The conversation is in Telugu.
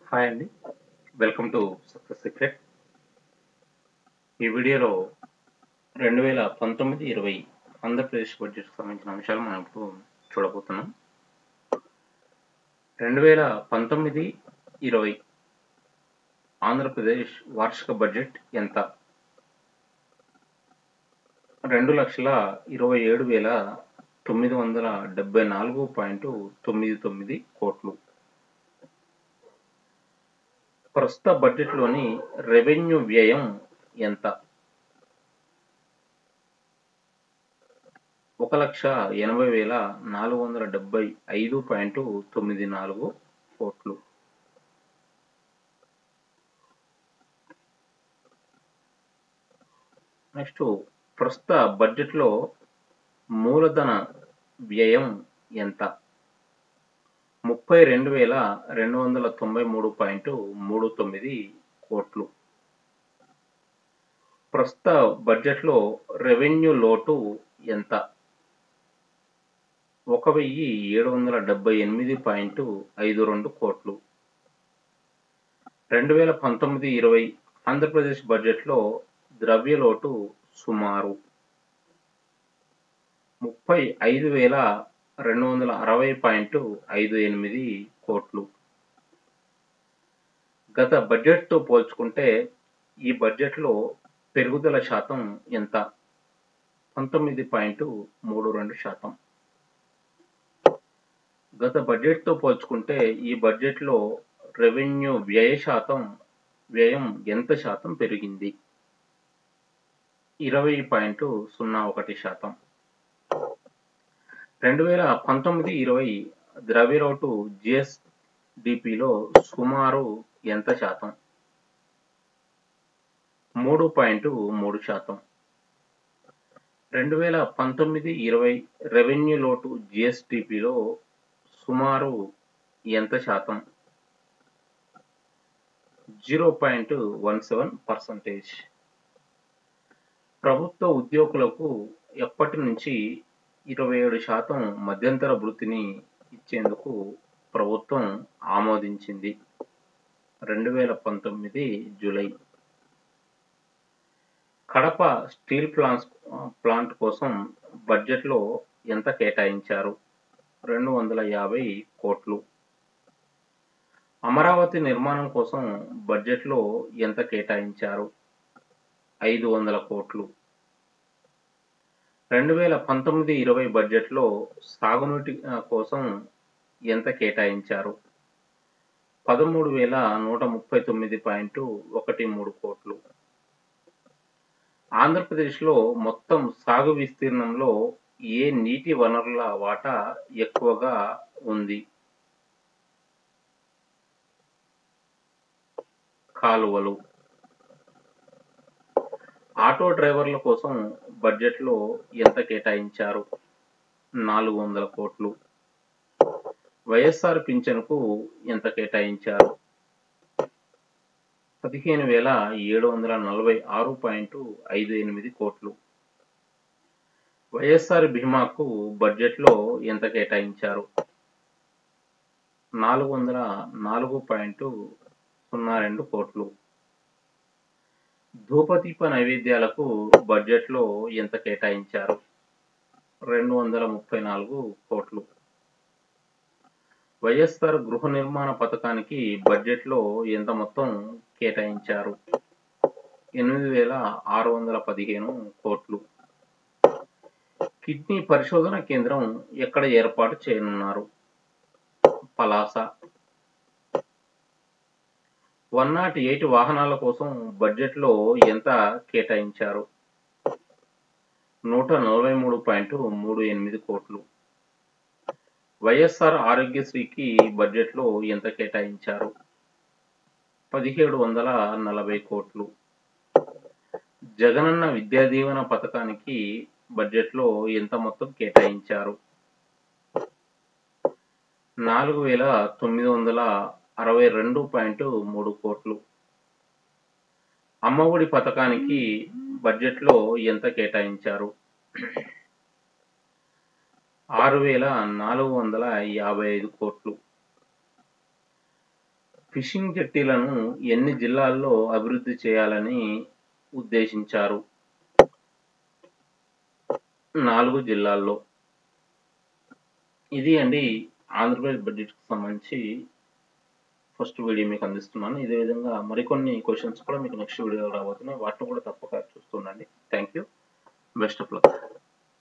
హాయ్ అండి వెల్కమ్ టు సక్సెస్ సీక్రెట్ ఈ వీడియోలో రెండు వేల పంతొమ్మిది ఇరవై ఆంధ్రప్రదేశ్ బడ్జెట్కి సంబంధించిన అంశాలు మనం ఇప్పుడు చూడబోతున్నాం రెండు వేల పంతొమ్మిది ఇరవై ఆంధ్రప్రదేశ్ వార్షిక బడ్జెట్ ఎంత రెండు లక్షల ఇరవై ఏడు వేల తొమ్మిది వందల డెబ్బై నాలుగు పాయింట్ తొమ్మిది తొమ్మిది కోట్లు ప్రస్తుత బడ్జెట్లోని రెవెన్యూ వ్యయం ఎంత ఒక లక్ష ఎనభై వేల నాలుగు వందల డెబ్బై ఐదు పాయింట్ తొమ్మిది నాలుగు కోట్లు నెక్స్ట్ ప్రస్తుత బడ్జెట్లో మూలధన వ్యయం ఎంత ముప్పై రెండు వేల రెండు వందల తొంభై మూడు పాయింట్ మూడు తొమ్మిది కోట్లు ప్రస్తుత బడ్జెట్లో రెవెన్యూ లోటు ఎంత ఒక వెయ్యి ఏడు వందల డెబ్బై ఎనిమిది పాయింట్ ఐదు రెండు కోట్లు రెండు వేల పంతొమ్మిది ఇరవై ఆంధ్రప్రదేశ్ బడ్జెట్లో ద్రవ్య లోటు సుమారు ముప్పై ఐదు వేల రెండు వందల అరవై పాయింట్ ఐదు ఎనిమిది కోట్లు గత బడ్జెట్తో పోల్చుకుంటే ఈ బడ్జెట్లో పెరుగుదల శాతం ఎంత పంతొమ్మిది పాయింట్ మూడు రెండు శాతం గత బడ్జెట్తో పోల్చుకుంటే ఈ బడ్జెట్లో రెవెన్యూ వ్యయ శాతం వ్యయం ఎంత శాతం పెరిగింది ఇరవై పాయింట్ సున్నా ఒకటి శాతం రెండు వేల పంతొమ్మిది ఇరవై ద్రవ్యలోటు జిఎస్డిపిలో సుమారు ఎంత శాతం మూడు పాయింట్ మూడు శాతం రెండు వేల పంతొమ్మిది ఇరవై రెవెన్యూ లోటు జిఎస్డిపిలో సుమారు ఎంత శాతం zero point one seven percentage ప్రభుత్వ ఉద్యోగులకు ఎప్పటి నుంచి ఇరవై ఏడు శాతం మధ్యంతర వృత్తిని ఇచ్చేందుకు ప్రభుత్వం ఆమోదించింది రెండు వేల పంతొమ్మిది July Kadapa steel plant plant కోసం బడ్జెట్లో ఎంత కేటాయించారు రెండు వందల యాభై కోట్లు అమరావతి నిర్మాణం కోసం బడ్జెట్లో ఎంత కేటాయించారు ఐదు వందల కోట్లు రెండు వేల పంతొమ్మిది ఇరవై బడ్జెట్లో సాగునీటి కోసం ఎంత కేటాయించారు పదమూడు వేల నూట ముప్పై తొమ్మిది పాయింట్ ఒకటి మూడు కోట్లు ఆంధ్రప్రదేశ్లో మొత్తం సాగు విస్తీర్ణంలో ఏ నీటి వనరుల వాటా ఎక్కువగా ఉంది కాలువలు ఆటో డ్రైవర్ల కోసం బడ్జెట్లో ఎంత కేటాయించారు నాలుగు వందల కోట్లు వైఎస్ఆర్ పింఛన్కు ఎంత కేటాయించారు పదిహేను వేల ఏడు వందల నలభై ఆరు పాయింట్ ఐదు ఎనిమిది కోట్లు వైఎస్ఆర్ బీమాకు బడ్జెట్లో ఎంత కేటాయించారు నాలుగు వందల నాలుగు పాయింట్ సున్నా రెండు కోట్లు ధూపదీప నైవేద్యాలకు బడ్జెట్లో ఎంత కేటాయించారు రెండు వందల ముప్పై నాలుగు కోట్లు వైఎస్ఆర్ గృహ నిర్మాణ పథకానికి బడ్జెట్లో ఎంత మొత్తం కేటాయించారు ఎనిమిది వేల ఆరు వందల పదిహేను కోట్లు కిడ్నీ పరిశోధన కేంద్రం ఎక్కడ ఏర్పాటు చేయనున్నారు పలాస వన్ నాట్ ఎయిట్ వాహనాల కోసం బడ్జెట్లో ఎంత కేటాయించారు నూట నలభై మూడు పాయింట్ మూడు ఎనిమిది కోట్లు వైఎస్ఆర్ ఆరోగ్యశ్రీకి బడ్జెట్లో ఎంత కేటాయించారు పదిహేడు వందల నలభై కోట్లు జగనన్న విద్యా దీవెన పథకానికి బడ్జెట్లో ఎంత మొత్తం కేటాయించారు నాలుగు వేల తొమ్మిది వందల అరవై రెండు పాయింట్ మూడు కోట్లు అమ్మఒడి పథకానికి బడ్జెట్లో ఎంత కేటాయించారు ఆరు వేల నాలుగు వందల యాభై ఐదు కోట్లు ఫిషింగ్ జెట్టీలను ఎన్ని జిల్లాల్లో అభివృద్ధి చేయాలని ఉద్దేశించారు నాలుగు జిల్లాల్లో ఇది అండి ఆంధ్రప్రదేశ్ బడ్జెట్కి సంబంధించి ఫస్ట్ వీడియో మీకు అందిస్తున్నాను ఇదే విధంగా మరికొన్ని క్వశ్చన్స్ కూడా మీకు నెక్స్ట్ వీడియోలో రాబోతున్నాయి వాటిని కూడా తప్పక చూస్తుండండి thank you best of luck